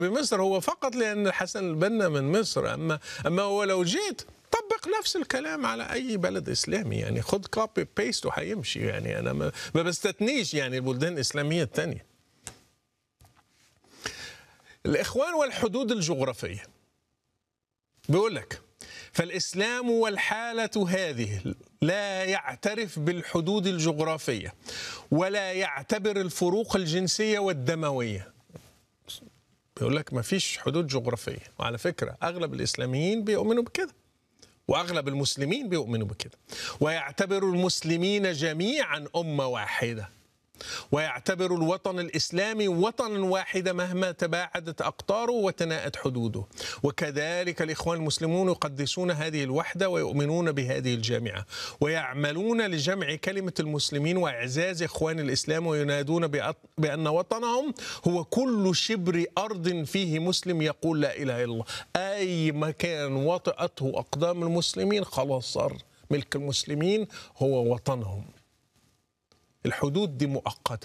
بمصر هو فقط لان حسن البنا من مصر اما اما هو لو جيت طبق نفس الكلام على اي بلد اسلامي يعني خد كوبي بيست وهيمشي يعني انا ما, ما بستثنيش يعني البلدان الاسلاميه الثانيه الاخوان والحدود الجغرافيه بيقول لك فالاسلام والحاله هذه لا يعترف بالحدود الجغرافيه ولا يعتبر الفروق الجنسيه والدمويه بيقول لك ما فيش حدود جغرافيه وعلى فكره اغلب الاسلاميين بيؤمنوا بكده واغلب المسلمين بيؤمنوا بكده ويعتبر المسلمين جميعا امه واحده ويعتبر الوطن الاسلامي وطنا واحدا مهما تباعدت اقطاره وتناءت حدوده وكذلك الاخوان المسلمون يقدسون هذه الوحده ويؤمنون بهذه الجامعه ويعملون لجمع كلمه المسلمين واعزاز اخوان الاسلام وينادون بان وطنهم هو كل شبر ارض فيه مسلم يقول لا اله الا الله اي مكان وطئته اقدام المسلمين خلاص صار ملك المسلمين هو وطنهم الحدود دي مؤقتة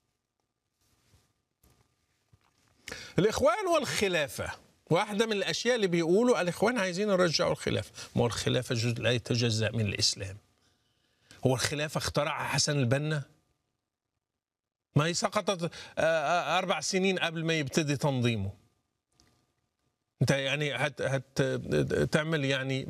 الإخوان والخلافة واحدة من الأشياء اللي بيقولوا الإخوان عايزين يرجعوا الخلافة ما هو الخلافة جزء لا يتجزأ من الإسلام هو الخلافة اخترعها حسن البنا ما هي سقطت أربع سنين قبل ما يبتدي تنظيمه أنت يعني هت, هت تعمل يعني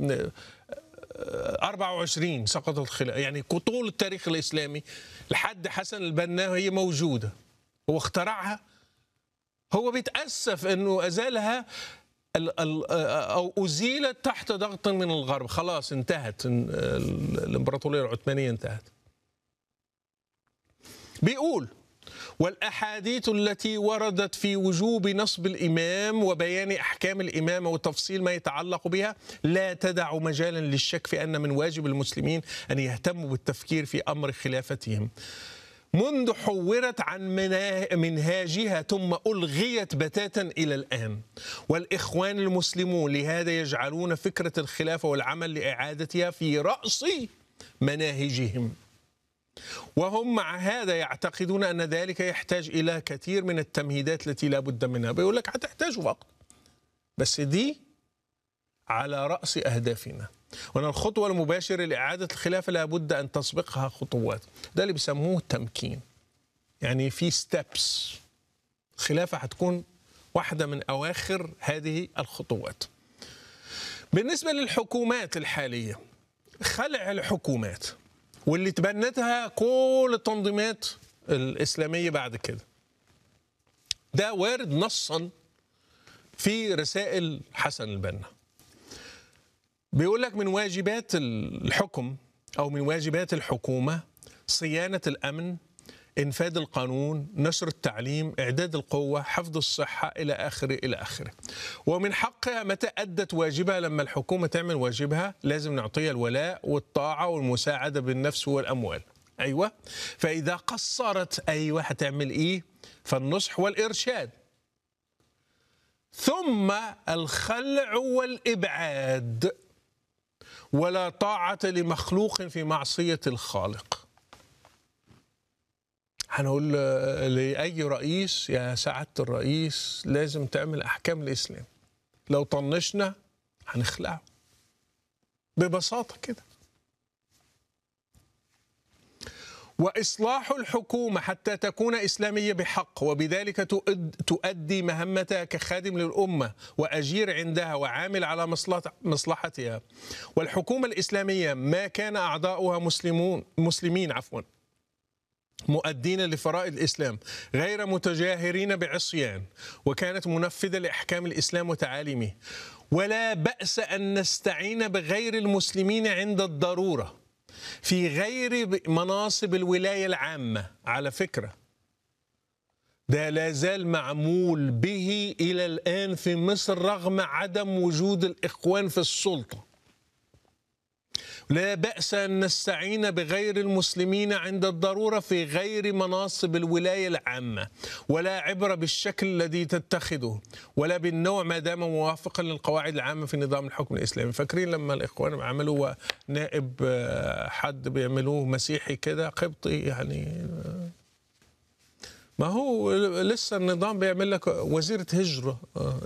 24 سقطت الخلافة يعني طول التاريخ الإسلامي لحد حسن البنا هي موجودة هو اخترعها هو بيتأسف أنه أزالها أو أزيلت تحت ضغط من الغرب خلاص انتهت الإمبراطورية العثمانية انتهت بيقول والأحاديث التي وردت في وجوب نصب الإمام وبيان أحكام الإمامة وتفصيل ما يتعلق بها لا تدع مجالا للشك في أن من واجب المسلمين أن يهتموا بالتفكير في أمر خلافتهم منذ حورت عن منهاجها ثم ألغيت بتاتا إلى الآن والإخوان المسلمون لهذا يجعلون فكرة الخلافة والعمل لإعادتها في رأس مناهجهم وهم مع هذا يعتقدون ان ذلك يحتاج الى كثير من التمهيدات التي لا بد منها بيقول لك هتحتاجوا وقت بس دي على راس اهدافنا وان الخطوه المباشره لاعاده الخلافه لابد ان تسبقها خطوات ده اللي بيسموه التمكين يعني في ستيبس الخلافه هتكون واحده من اواخر هذه الخطوات بالنسبه للحكومات الحاليه خلع الحكومات واللي تبنتها كل التنظيمات الإسلامية بعد كده ده وارد نصا في رسائل حسن البنا بيقول لك من واجبات الحكم أو من واجبات الحكومة صيانة الأمن انفاذ القانون نشر التعليم اعداد القوه حفظ الصحه الى اخره الى اخره ومن حقها متى ادت واجبها لما الحكومه تعمل واجبها لازم نعطيها الولاء والطاعه والمساعده بالنفس والاموال ايوه فاذا قصرت ايوه هتعمل ايه فالنصح والارشاد ثم الخلع والابعاد ولا طاعه لمخلوق في معصيه الخالق هنقول لأي رئيس يا سعادة الرئيس لازم تعمل أحكام الإسلام لو طنشنا هنخلعه ببساطة كده وإصلاح الحكومة حتى تكون إسلامية بحق وبذلك تؤدي مهمتها كخادم للأمة وأجير عندها وعامل على مصلحتها والحكومة الإسلامية ما كان أعضاؤها مسلمون مسلمين عفواً مؤدين لفرائض الإسلام غير متجاهرين بعصيان وكانت منفذة لأحكام الإسلام وتعاليمه ولا بأس أن نستعين بغير المسلمين عند الضرورة في غير مناصب الولاية العامة على فكرة ده لا زال معمول به إلى الآن في مصر رغم عدم وجود الإخوان في السلطة لا بأس أن نستعين بغير المسلمين عند الضرورة في غير مناصب الولاية العامة ولا عبرة بالشكل الذي تتخذه ولا بالنوع ما دام موافقا للقواعد العامة في نظام الحكم الإسلامي فاكرين لما الإخوان عملوا نائب حد بيعملوه مسيحي كده قبطي يعني ما هو لسه النظام بيعمل لك وزيرة هجرة آه،